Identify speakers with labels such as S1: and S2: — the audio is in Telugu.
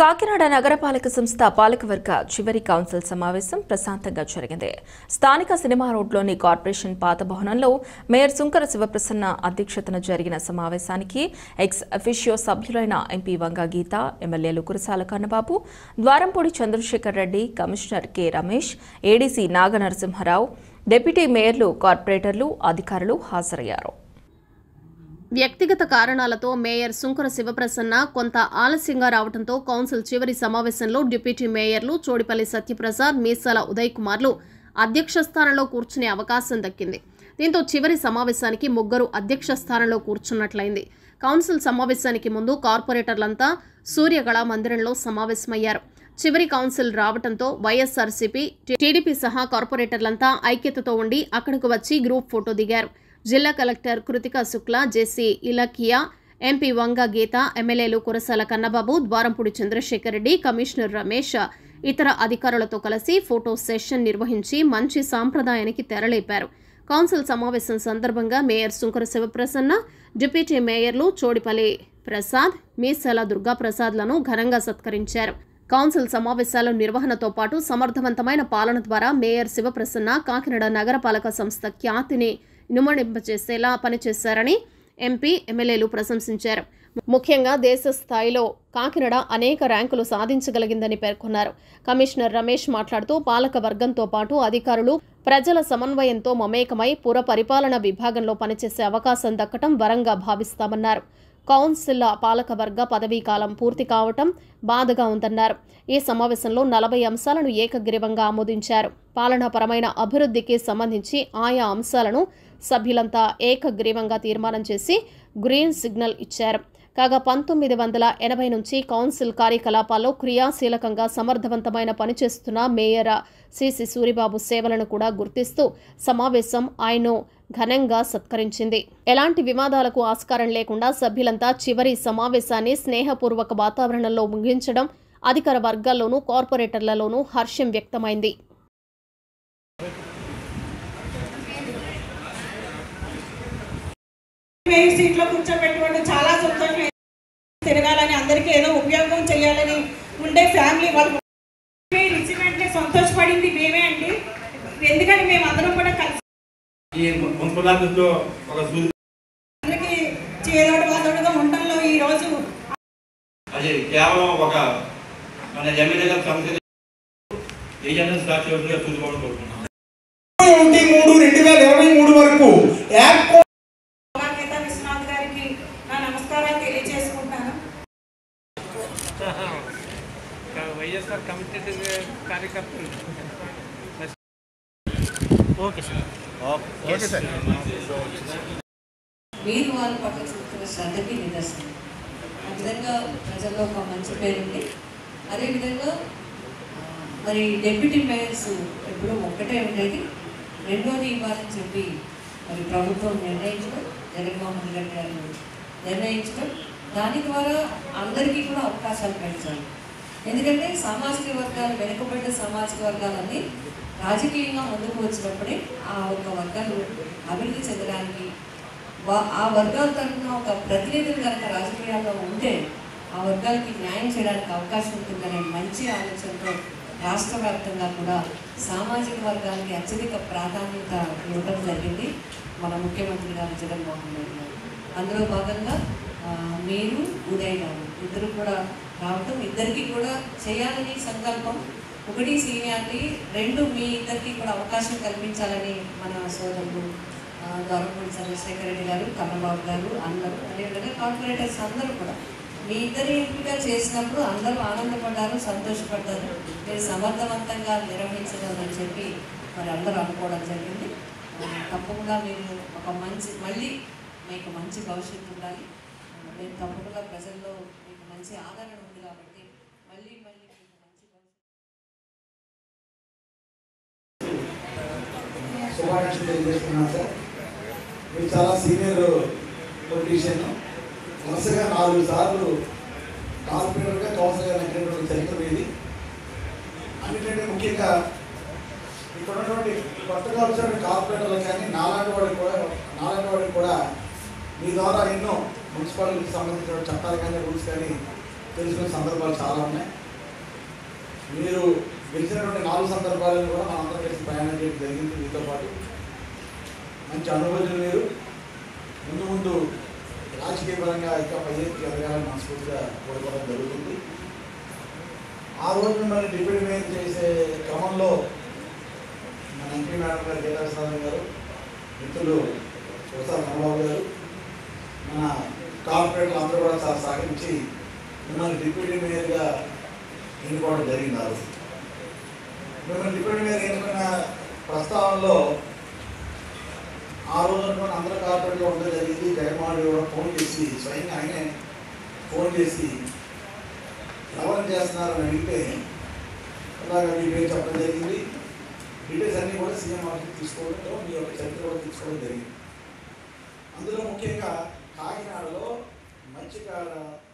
S1: కాకినాడ నగరపాలక సంస్థ పాలకవర్గ చివరి కౌన్సిల్ సమావేశం ప్రశాంతంగా జరిగింది స్థానిక సినిమా రోడ్లోని కార్పొరేషన్ పాత భవనంలో మేయర్ సుంకర శివప్రసన్న అధ్యక్షతన జరిగిన సమావేశానికి ఎక్స్ అఫిషియో సభ్యులైన ఎంపీ వంగ గీత ఎమ్మెల్యేలు Kurasala Kannababu Dwarampudi Chandrasekhar Reddy commissioner K Ramesh ADC Naga Narasimha Rao deputy మేయర్లు కార్పొరేటర్లు అధికారులు హాజరయ్యారు
S2: వ్యక్తిగత కారణాలతో మేయర్ సుంకర శివప్రసన్న కొంత ఆలస్యంగా రావడంతో కౌన్సిల్ చివరి సమావేశంలో డిప్యూటీ మేయర్లు చోడిపల్లి సత్యప్రసాద్ మీసాల ఉదయ్ కుమార్లు అధ్యక్ష స్థానంలో కూర్చునే అవకాశం దక్కింది దీంతో చివరి సమావేశానికి ముగ్గురు అధ్యక్ష స్థానంలో కూర్చున్నట్లయింది కౌన్సిల్ సమావేశానికి ముందు కార్పొరేటర్లంతా సూర్యకళ మందిరంలో సమావేశమయ్యారు చివరి కౌన్సిల్ రావడంతో వైఎస్ఆర్సీపీ టీడీపీ సహా కార్పొరేటర్లంతా ఐక్యతతో ఉండి అక్కడకు వచ్చి గ్రూప్ ఫోటో దిగారు జిల్లా collector Krithika Shukla JC Ilakkiya MP Vanga Geetha ఎమ్మెల్యేలు కురసాల కన్నబాబు ద్వారంపూడి చంద్రశేఖర్ రెడ్డి కమిషనర్ రమేష్ ఇతర అధికారులతో కలిసి ఫోటో సెషన్ నిర్వహించి మంచి సాంప్రదాయానికి తెరలేపారు కౌన్సిల్ సమావేశం సందర్భంగా మేయర్ సుంకర శివప్రసన్న డిప్యూటీ మేయర్లు చోడిపల్లి ప్రసాద్ మీసాల దుర్గాప్రసాద్లను ఘనంగా సత్కరించారు కౌన్సిల్ సమావేశాల నిర్వహణతో పాటు సమర్థవంతమైన పాలన ద్వారా మేయర్ శివప్రసన్న కాకినాడ నగరపాలక సంస్థ ఖ్యాతిని ఇనుమడింపచేసేలా పనిచేశారని ఎంపీ ఎమ్మెల్యేలు ప్రశంసించారు ముఖ్యంగా దేశ స్థాయిలో కాకినాడ అనేక ర్యాంకులు సాధించగలిగిందని పేర్కొన్నారు కమిషనర్ రమేష్ మాట్లాడుతూ పాలక వర్గంతో పాటు అధికారులు ప్రజల సమన్వయంతో మమేకమై పుర పరిపాలన విభాగంలో పనిచేసే అవకాశం దక్కటం వరంగా భావిస్తామన్నారు కౌన్సిల్ పాలకవర్గ పదవీ కాలం పూర్తి కావటం బాధగా ఉందన్నారు ఈ సమావేశంలో నలభై అంశాలను ఏకగ్రీవంగా ఆమోదించారు పాలనాపరమైన అభివృద్ధికి సంబంధించి ఆయా అంశాలను సభ్యులంతా ఏకగ్రీవంగా తీర్మానం చేసి గ్రీన్ సిగ్నల్ ఇచ్చారు కాగా పంతొమ్మిది వందల ఎనభై నుంచి కౌన్సిల్ కార్యకలాపాల్లో క్రియాశీలకంగా సమర్థవంతమైన పనిచేస్తున్న మేయర్ సిసి సూరిబాబు సేవలను కూడా గుర్తిస్తూ సమావేశం ఆయన్ను ఘనంగా సత్కరించింది ఎలాంటి వివాదాలకు ఆస్కారం లేకుండా సభ్యులంతా చివరి సమావేశాన్ని స్నేహపూర్వక వాతావరణంలో ముగించడం అధికార వర్గాల్లోనూ కార్పొరేటర్లలోనూ హర్షం వ్యక్తమైంది
S3: మెయిన్ సీట్లో కూర్చోబెట్టుకుంటూ చాలా సంతోషం తిరగాలని అందరికీ ఏదో ఉపయోగం చేయాలని ఉండే ఫ్యామిలీ వాళ్ళు ఇచ్చిన వెంటనే సంతోషపడింది మేమే అండి ఎందుకంటే మేము అందరం కూడా కలిసి
S4: ఈ మున్సిపల్ ఒక సూచన
S3: అందరికీ చేదోడు వాదోడుగా ఉండడంలో ఈ రోజు
S4: అది కేవలం ఒక మన ఎమ్మెల్యే గారి సమస్య ఏజెంట్ స్టార్ట్ చేయాల్సిందిగా చూసుకోవడం కోరుకుంటున్నాను
S5: ఒకటి మూడు రెండు వేల ఇరవై మూడు వరకు యాప్
S3: గీతా విశ్వనాథ్ గారికి నా నమస్కారాలు తెలియజేసుకుంటున్నాను
S6: వైఎస్ఆర్ కమిటెడ్ కార్యకర్తలు ఓకే సార్
S5: ఓకే సార్
S7: మీరు వాళ్ళ పట్ల చూపుతున్న శ్రద్ధకి నిదర్శనం ఆ విధంగా ప్రజల్లో ఒక మంచి పేరుంది అదేవిధంగా ఆ, మరి డెప్యూటీ మేయర్స్ ఎప్పుడూ ఒక్కటే ఉండేది రెండోది ఇవ్వాలని చెప్పి మరి ప్రభుత్వం నిర్ణయించడం జగన్మోహన్ రెడ్డి గారు నిర్ణయించడం దాని ద్వారా అందరికీ కూడా అవకాశాలు పెంచాలి ఎందుకంటే సామాజిక వర్గాలు వెనుకబడ్డ సామాజిక వర్గాలన్నీ రాజకీయంగా ముందుకు వచ్చినప్పుడే ఆ ఒక్క వర్గాలు అభివృద్ధి చెందడానికి వా- ఆ వర్గాల తరఫున ఒక ప్రతినిధులు కనుక రాజకీయాల్లో ఉంటే ఆ వర్గాలకి న్యాయం చేయడానికి అవకాశం ఉంటుందనే మంచి ఆలోచనతో రాష్ట్ర వ్యాప్తంగా కూడా సామాజిక వర్గాలకి అత్యధిక ప్రాధాన్యత ఇవ్వడం జరిగింది మన ముఖ్యమంత్రి గారు జగన్మోహన్ రెడ్డి గారు అందులో భాగంగా ఆ, మీరు ఉదయ్ గారు ఇద్దరు కూడా రావటం ఇద్దరికి కూడా చేయాలని సంకల్పం ఒకటి సీనియారిటీ రెండు మీ ఇద్దరికి కూడా అవకాశం కల్పించాలని మన సోదరులు ఆ, ద్వారపూడి చంద్రశేఖర్ రెడ్డి గారు కన్నబాబు గారు అందరూ అదేవిధంగా కార్పొరేటర్స్ అందరూ కూడా మీ ఇద్దరి ఎంపిక చేసినప్పుడు అందరూ ఆనందపడ్డారు సంతోషపడ్డారు మీరు సమర్థవంతంగా నిర్వహించగలరని చెప్పి మరి అందరూ అనుకోవడం జరిగింది ఆ, తప్పకుండా మీరు ఒక మంచి మళ్ళీ మీకు మంచి భవిష్యత్తు ఉండాలి ఆ, మీరు తప్పకుండా ప్రజల్లో మీకు మంచి ఆదరణ ఉంది కాబట్టి మళ్ళీ మళ్ళీ మీకు మంచి భవిష్యత్తు
S5: శుభాకాంక్షలు తెలియజేస్తున్నాను సార్ మీరు చాలా సీనియర్ పొలిటీషియన్ వరుసగా నాలుగు సార్లు కార్పొరేటర్గా కౌన్సిలర్గా నెగ్గినటువంటి చరిత్ర మీది అన్నింటికంటే ముఖ్యంగా ఇక్కడ ఉన్నటువంటి కొత్తగా వచ్చినటువంటి కార్పొరేటర్లకు కానీ నాలాంటి వాడికి కూడా నాలాంటి వాడికి కూడా మీ ద్వారా ఎన్నో మున్సిపాలిటీకి సంబంధించిన చట్టాలు కానీ రూల్స్ కానీ తెలుసుకునే సందర్భాలు చాలా ఉన్నాయి మీరు గెలిచినటువంటి నాలుగు సందర్భాలను కూడా మనం అందరం కలిసి ప్రయాణం చేయడం జరిగింది మీతో పాటు మంచి అనుభవం మీరు ముందు ముందు రాజకీయ పరంగా ఇంకా పైకి ఎదగాలని మనస్ఫూర్తిగా కోరుకోవడం జరుగుతుంది ఆ రోజు మిమ్మల్ని డిప్యూటీ మేయర్ చేసే క్రమంలో మన ఎంపీ మేడం గారు కేదారస్వామి గారు మిత్రులు ప్రసాద్ రామబాబు గారు మన కార్పొరేటర్లు అందరూ కూడా చాలా సహకరించి మిమ్మల్ని డిప్యూటీ మేయర్గా ఎన్నుకోవడం జరిగింది ఆ రోజు మిమ్మల్ని డిప్యూటీ మేయర్ ఎన్నుకున్న ప్రస్తావనలో ఆ రోజు అనుకున్న అందరూ కార్పొరేట్లో ఉండడం జరిగింది జగన్మోహన్ రెడ్డి కూడా ఫోన్ చేసి స్వయంగా ఆయనే ఫోన్ చేసి ఎవరు చేస్తున్నారని అడిగితే అలాగా మీ పేరు చెప్పడం జరిగింది డీటెయిల్స్ అన్నీ కూడా సీఎం ఆఫీస్ తీసుకోవడంతో మీ యొక్క చరిత్ర కూడా తీసుకోవడం జరిగింది అందులో ముఖ్యంగా కాకినాడలో మత్స్యకార